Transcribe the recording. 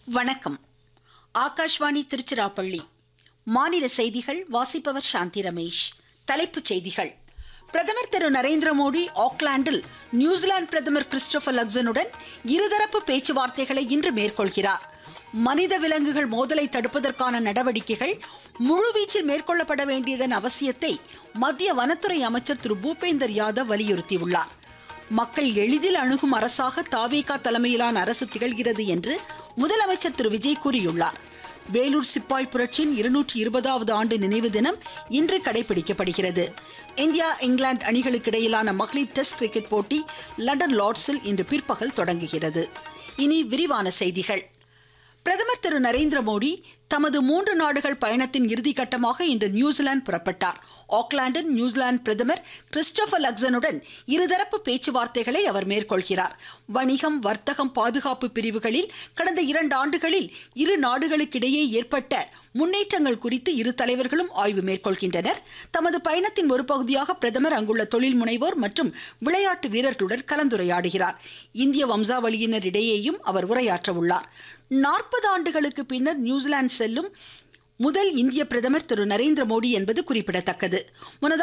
வணக்கம் ஆகாஷ்வாணி திருச்சிராப்பள்ளி மாநில செய்திகள் வாசிப்பவர் சாந்தி ரமேஷ் தலைப்புச் செய்திகள் பிரதமர் திரு நரேந்திர மோடி ஆக்லாந்தில் நியூசிலாந்து பிரதமர் கிறிஸ்டோபர் லக்சனுடன் இருதரப்பு பேச்சுவார்த்தைகளை இன்று மேற்கொள்கிறார் மனித விலங்குகள் மோதலை தடுப்பதற்கான நடவடிக்கைகள் முழுவீச்சில் மேற்கொள்ளப்பட வேண்டியதன் அவசியத்தை மத்திய வனத்துறை அமைச்சர் திரு பூபேந்தர் யாதவ் வலியுறுத்தியுள்ளார் மக்கள் எளிதில் அணுகும் அரசாக தாவேகா தலைமையிலான அரசு திகழ்கிறது என்று முதலமைச்சர் திரு விஜய் கூறியுள்ளார் வேலூர் சிப்பாய் புரட்சியின் இருநூற்றி இருபதாவது ஆண்டு நினைவு தினம் இன்று கடைபிடிக்கப்படுகிறது இந்தியா இங்கிலாந்து அணிகளுக்கு இடையிலான மகளிர் டெஸ்ட் கிரிக்கெட் போட்டி லண்டன் லார்ட்ஸில் இன்று பிற்பகல் தொடங்குகிறது இனி விரிவான செய்திகள் பிரதமர் திரு நரேந்திர மோடி தமது மூன்று நாடுகள் பயணத்தின் இறுதிக்கட்டமாக இன்று நியூசிலாந்து புறப்பட்டார் ஆக்லாந்தின் நியூசிலாந்து பிரதமர் கிறிஸ்டோபர் லக்சனுடன் இருதரப்பு பேச்சுவார்த்தைகளை அவர் மேற்கொள்கிறார் வணிகம் வர்த்தகம் பாதுகாப்பு பிரிவுகளில் கடந்த இரண்டு ஆண்டுகளில் இரு நாடுகளுக்கிடையே ஏற்பட்ட முன்னேற்றங்கள் குறித்து இரு தலைவர்களும் ஆய்வு மேற்கொள்கின்றனர் தமது பயணத்தின் ஒரு பகுதியாக பிரதமர் அங்குள்ள தொழில் முனைவோர் மற்றும் விளையாட்டு வீரர்களுடன் கலந்துரையாடுகிறார் இந்திய வம்சாவளியினர் இடையேயும் அவர் உரையாற்ற உள்ளார் நாற்பது ஆண்டுகளுக்கு பின்னர் நியூசிலாந்து செல்லும் முதல் இந்திய பிரதமர் திரு நரேந்திர மோடி என்பது குறிப்பிடத்தக்கது முன்னதாக